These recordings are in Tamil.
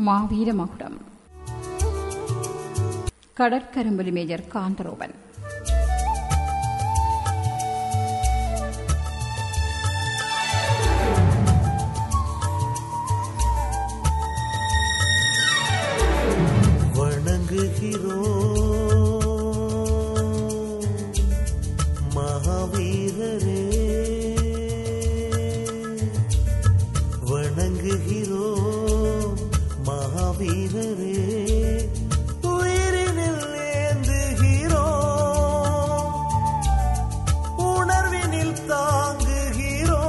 மாவீர மகுடம் கடற்கரும்புலி மேஜர் காந்தரோபன் வணங்குகிறோம் மகாவீரரே வணங்குகிறோம் மகாவீரரே உயிரினில் ஏந்துகிறோம் உணர்வினில் தாங்குகிறோம்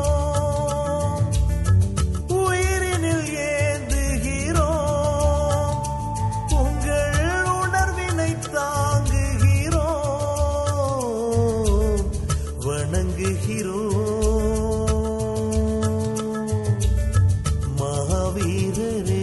உயிரினில் ஏந்துகிறோம் உங்கள் உணர்வினை தாங்குகிறோம் வணங்குகிறோம் மகாவீரரே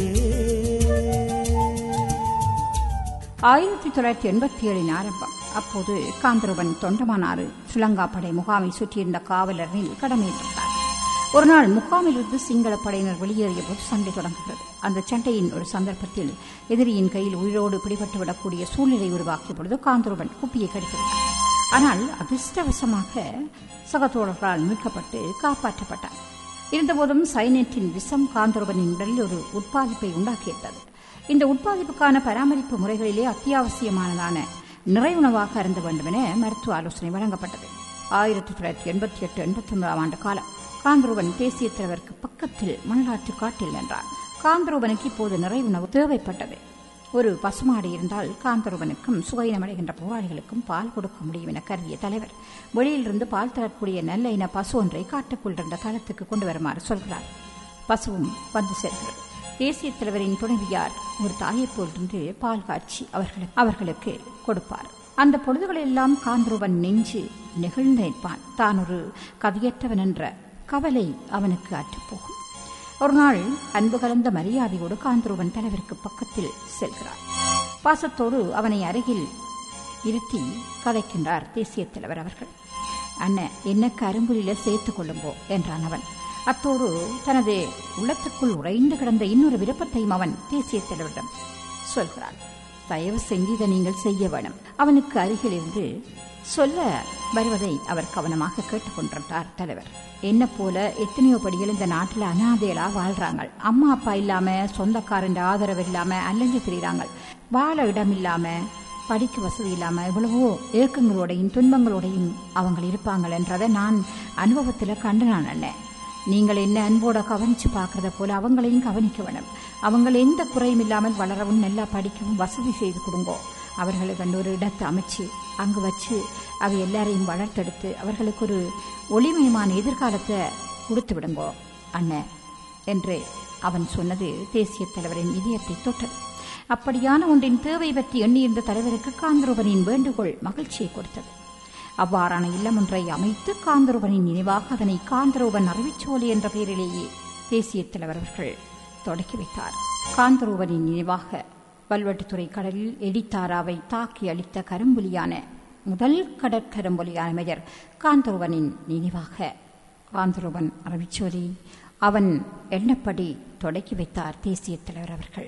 ஆயிரத்தி தொள்ளாயிரத்தி எண்பத்தி ஏழின் ஆரம்பம் அப்போது காந்தருவன் தொண்டமானாறு ஸ்ரீலங்கா படை முகாமை சுற்றியிருந்த காவலரில் கடமையேற்றிருந்தார் ஒரு நாள் முகாமிலிருந்து சிங்கள படையினர் வெளியேறிய போது சண்டை தொடங்குகிறது அந்த சண்டையின் ஒரு சந்தர்ப்பத்தில் எதிரியின் கையில் உயிரோடு பிடிபட்டுவிடக்கூடிய சூழ்நிலை உருவாக்கிய பொழுது காந்தருவன் குப்பியை கடிக்கிறார் ஆனால் அதிர்ஷ்டவசமாக சகத்தோழர்களால் மீட்கப்பட்டு காப்பாற்றப்பட்டார் இருந்தபோதும் சைனேட்டின் விஷம் காந்தருவனின் உடலில் ஒரு உட்பாதிப்பை உண்டாக்கியிருந்தது இந்த உட்பாதிப்புக்கான பராமரிப்பு முறைகளிலே அத்தியாவசியமானதான நிறைவுணவாக அருந்த வேண்டும் என மருத்துவ ஆலோசனை வழங்கப்பட்டது ஆயிரத்தி தொள்ளாயிரத்தி எண்பத்தி எட்டு எண்பத்தி ஒன்பதாம் ஆண்டு காலம் காந்தருவன் தேசிய தலைவருக்கு பக்கத்தில் மணலாற்று காட்டில் நின்றார் காந்தருவனுக்கு இப்போது நிறைவுணவு தேவைப்பட்டது ஒரு பசுமாடு இருந்தால் காந்தருவனுக்கும் சுகையினமடைகின்ற போராளிகளுக்கும் பால் கொடுக்க முடியும் என கருதிய தலைவர் வெளியிலிருந்து பால் தரக்கூடிய நல்ல இன பசு ஒன்றை காட்டுக்குள் இருந்த தளத்துக்கு கொண்டு வருமாறு சொல்கிறார் பசுவும் வந்து சேர்கிறது தேசிய தலைவரின் துணைவியார் ஒரு தாயைப் போலிருந்து பால் காய்ச்சி அவர்களுக்கு அவர்களுக்கு கொடுப்பார் அந்த பொழுதுகளெல்லாம் காந்தருவன் நெஞ்சு நெகிழ்ந்து நிற்பான் தான் ஒரு கதியற்றவன் என்ற கவலை அவனுக்கு அற்றுப்போகும் ஒரு நாள் அன்பு கலந்த மரியாதையோடு காந்தருவன் தலைவருக்கு பக்கத்தில் செல்கிறார் பாசத்தோடு அவனை அருகில் இருத்தி கதைக்கின்றார் தேசிய தலைவர் அவர்கள் அண்ணன் என்ன கரும்புலில சேர்த்துக் கொள்ளும்போ என்றான் அவன் அத்தோடு தனது உள்ளத்துக்குள் உறைந்து கிடந்த இன்னொரு விருப்பத்தையும் அவன் தேசிய தலைவரிடம் சொல்கிறான் தயவு செஞ்சு இதை நீங்கள் செய்ய வேணும் அவனுக்கு அருகில் இருந்து சொல்ல வருவதை அவர் கவனமாக கேட்டுக்கொண்டிருந்தார் தலைவர் என்ன போல எத்தனையோ படிகள் இந்த நாட்டில் அனாதைகளா வாழ்றாங்க அம்மா அப்பா இல்லாம சொந்தக்காரன் ஆதரவு இல்லாம அலைஞ்சு திரிகிறாங்க வாழ இடம் இல்லாம படிக்க வசதி இல்லாம எவ்வளவோ ஏக்கங்களோடையும் துன்பங்களோடையும் அவங்க இருப்பாங்கள் என்றதை நான் அனுபவத்தில் கண்டு நான் அண்ணன் நீங்கள் என்ன அன்போட கவனிச்சு பார்க்கறத போல அவங்களையும் கவனிக்க வேணும் அவங்க எந்த குறையும் இல்லாமல் வளரவும் நல்லா படிக்கவும் வசதி செய்து கொடுங்கோ அவர்களுக்கு ஒரு இடத்தை அமைச்சு அங்கு வச்சு அவை எல்லாரையும் வளர்த்தெடுத்து அவர்களுக்கு ஒரு ஒளிமயமான எதிர்காலத்தை கொடுத்து விடுங்கோ அண்ணன் என்று அவன் சொன்னது தேசிய தலைவரின் இதயத்தை தொட்டது அப்படியான ஒன்றின் தேவை பற்றி எண்ணியிருந்த தலைவருக்கு காந்தரூபனின் வேண்டுகோள் மகிழ்ச்சியை கொடுத்தது அவ்வாறான இல்லம் ஒன்றை அமைத்து காந்தரூபனின் நினைவாக அதனை காந்தரூபன் அறிவிச்சோலை என்ற பெயரிலேயே தேசிய தலைவர் அவர்கள் தொடக்கி வைத்தார் காந்தரூபனின் நினைவாக வல்வெட்டுத்துறை கடலில் எடித்தாராவை தாக்கி அளித்த கரும்புலியான முதல் கடற்கரும்புலியான மேஜர் காந்தரூபனின் நினைவாக காந்தரூபன் அறிவிச்சோலி அவன் எண்ணப்படி தொடக்கி வைத்தார் தேசிய தலைவர் அவர்கள்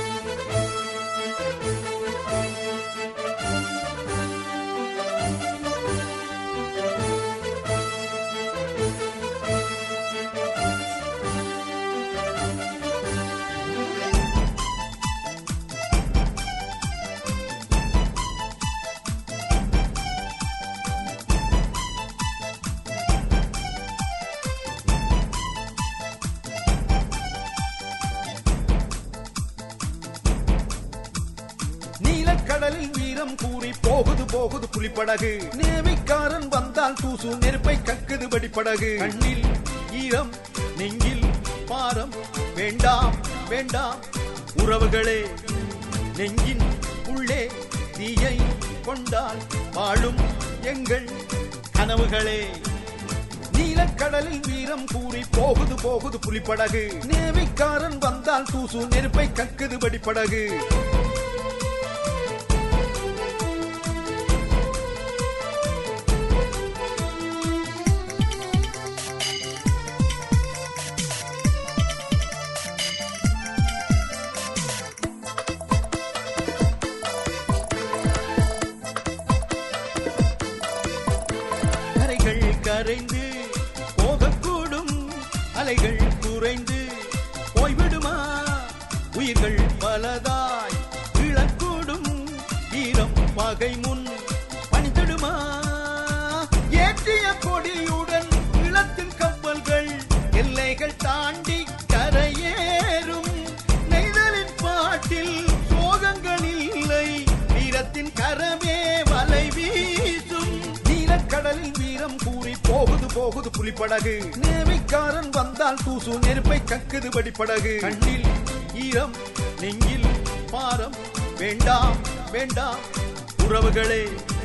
நீலக்கடலில் வீரம் கூறி போகுது போகுது புலிப்படகு நேமிக்காரன் வந்தால் தூசு நெருப்பை கக்குது படிப்படகு கண்ணில் ஈரம் நெஞ்சில் பாரம் வேண்டாம் வேண்டாம் உறவுகளே நெஞ்சின் உள்ளே தீயை கொண்டால் வாழும் எங்கள் கனவுகளே நீலக்கடலில் வீரம் கூறி போகுது போகுது புலிப்படகு நேமிக்காரன் வந்தால் தூசு நெருப்பை கக்குது படிப்படகு கரைந்து போகக்கூடும் அலைகள் குறைந்து போய்விடுமா உயிர்கள் பலதாய் இழக்கூடும் ஈரம் பகை முன் பணித்திடுமா ஏற்றிய கொடியுடன் இளத்தின் கப்பல்கள் எல்லைகள் தாண்டி கரையேறும் நெய்தலின் பாட்டில் சோகங்கள் இல்லை வீரத்தின் கரமே வலை வீசும் நீலக்கடலில் வீரம் கூறி போகுது போகுது புலிப்படகு நேவிக்காரன் வந்தால் தூசு நெருப்பை கக்குது படிப்படகு கண்ணில் ஈரம் நெஞ்சில் பாரம் வேண்டாம் வேண்டாம் உறவுகளே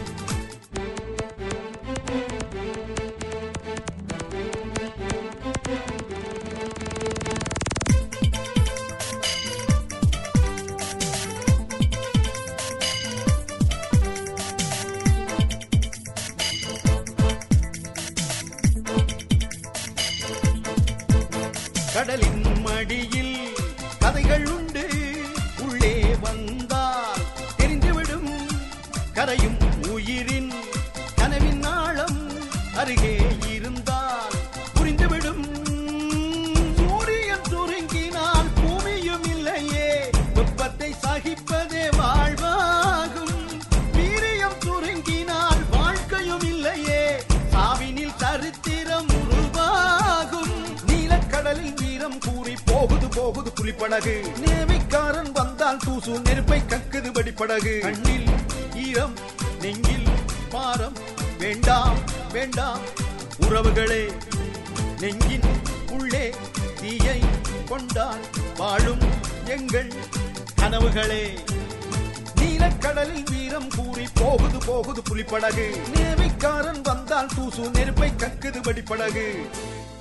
கடலின் மடியில் கதைகள் உண்டு உள்ளே வந்தால் தெரிந்துவிடும் கரையும் உயிரின் கனவின் ஆழம் அருகே இருந்தால் புரிந்துவிடும் சூரியன் சுருங்கினால் பூமியும் இல்லையே வெப்பத்தை சகிப்பதே வாழ்வாகும் வீரியம் சுருங்கினால் வாழ்க்கையும் இல்லையே சாவினில் சரித்திரம் உருவாகும் நீலக்கடலில் வீரம் கூறி போகுது போகுது புலிப்படகு நேவிக்காரன் வந்தால் தூசு நெருப்பை கக்குது படிப்படகு கண்ணில் ஈரம் நெஞ்சில் பாரம் வேண்டாம் வேண்டாம் உறவுகளே நெஞ்சின் உள்ளே தீயை கொண்டால் வாழும் எங்கள் கனவுகளே நீலக்கடலில் வீரம் கூறி போகுது போகுது புலிப்படகு நேவிக்காரன் வந்தால் தூசு நெருப்பை கக்குது படிப்படகு